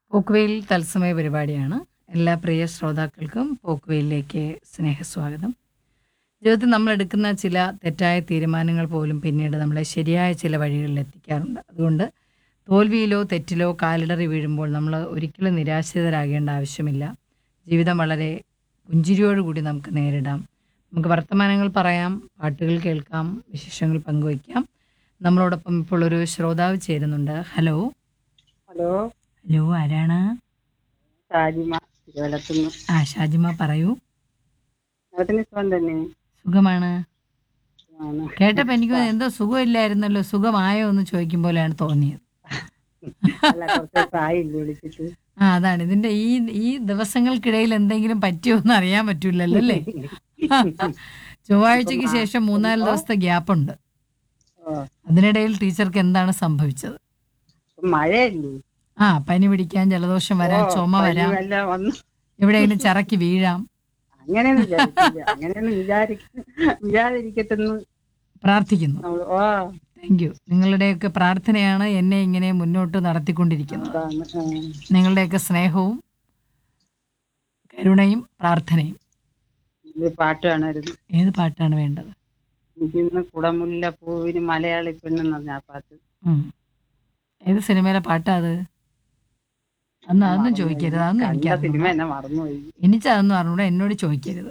പോക്കുവെയിൽ തത്സമയ പരിപാടിയാണ് എല്ലാ പ്രിയ ശ്രോതാക്കൾക്കും പോക്കുവെയിലേക്ക് സ്നേഹസ്വാഗതം ജീവിതത്തിൽ നമ്മൾ എടുക്കുന്ന ചില തെറ്റായ തീരുമാനങ്ങൾ പോലും പിന്നീട് നമ്മളെ ശരിയായ ചില വഴികളിൽ എത്തിക്കാറുണ്ട് അതുകൊണ്ട് തോൽവിയിലോ തെറ്റിലോ കാലിടറി വീഴുമ്പോൾ നമ്മൾ ഒരിക്കലും നിരാശിതരാകേണ്ട ആവശ്യമില്ല ജീവിതം വളരെ പുഞ്ചിരിയോടുകൂടി നമുക്ക് നേരിടാം നമുക്ക് വർത്തമാനങ്ങൾ പറയാം പാട്ടുകൾ കേൾക്കാം വിശേഷങ്ങൾ പങ്കുവയ്ക്കാം നമ്മളോടൊപ്പം ഇപ്പോൾ ഒരു ശ്രോതാവ് ചേരുന്നുണ്ട് ഹലോ ഹലോ ഹലോ ആരാണ് ഷാജിമ തിരുവല്ലത്തുനിന്ന് ആ ഷാജിമ പറയൂ അതിന് സുഖം തന്നെ സുഖമാണ് ആണ്. കേട്ടപ്പോ എനിക്ക് തോന്നി എന്തോ സുഖമില്ലായിരുന്നല്ലോ സുഖമായോ എന്ന് ചോദിക്കും പോലെയാണ് തോന്നിയത് അല്ല കുറച്ച് പ്രായില്ല വിളിച്ചിട്ട് ആ അതാണ് ഇതിന്റെ ഈ ഈ ദിവസങ്ങൾക്കിടയിൽ എന്തെങ്കിലും പറ്റിയോ എന്ന് അറിയാൻ പറ്റൂലല്ലോ അല്ലേ ചൊവ്വാഴ്ചക്ക് ശേഷം മൂന്നാല് ദിവസത്തെ ഗ്യാപ്പ് ഉണ്ട് ഓ, അതിനിടയിൽ ടീച്ചർക്ക് എന്താണ് സംഭവിച്ചത് ഇപ്പൊ മഴയല്ലേ ആ പനി പിടിക്കാൻ ജലദോഷം വരാം ഓ, ചുമ വരാം പനിയെല്ലാം വന്നു എവിടെയെങ്കിലും ചറക്കി വീഴാം അങ്ങനെയൊന്നും വിചാരിക്കില്ല അങ്ങനെയൊന്നും വിചാരിക്ക വിചാരിക്കട്ടെന്ന് പ്രാർത്ഥിക്കുന്നു നമ്മള് ഓ താങ്ക് യു നിങ്ങളുടെയൊക്കെ പ്രാർത്ഥനയാണ് എന്നെ ഇങ്ങനെ മുന്നോട്ട് നടത്തിക്കൊണ്ടിരിക്കുന്നത് അതാണ് ആ. നിങ്ങളുടെയൊക്കെ സ്നേഹവും കരുണയും പ്രാർത്ഥനയും ഒരു പാട്ട് കാണായിരുന്നു ഏത് പാട്ടാണ് വേണ്ടത് എനിക്കിന്ന് കുടമുല്ല പൂവിന് മലയാളി പെണ്ണെന്ന് പറഞ്ഞ ആ പാട്ട് ഉം. ഏത് സിനിമയിലെ പാട്ടാ അത് അന്ന് അതൊന്നും ചോദിക്കരുത് അതൊന്നും കണ്ട എനിക്ക് സിനിമ അറിഞ്ഞൂടാ. എന്നെ മറന്നുപോയി എനിക്ക് അതൊന്നും അറിഞ്ഞൂടാ എന്നോട് ചോദിക്കരുത്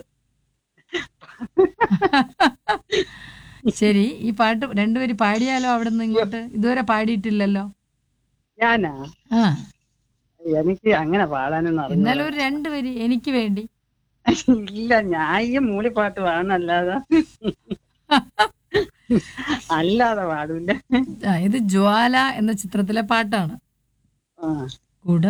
ശരി ഈ പാട്ട് രണ്ടുപേരും പാടിയാലോ അവിടെ നിന്ന് ഇങ്ങോട്ട് ഇതുവരെ പാടിയിട്ടില്ലല്ലോ ഞാനാ ആ എനിക്ക് അങ്ങനെ പാടാനൊന്നും അറിയില്ല എന്നാലും ഒരു രണ്ടുപേര് എനിക്ക് വേണ്ടി ഇല്ല ഞാൻ ഈ മൂളിപ്പാട്ട് പാടുന്നല്ലാതെ അല്ലാതെ പാടില്ല ആ, ഇത് ജ്വാല എന്ന ചിത്രത്തിലെ പാട്ടാണ് ആ കുട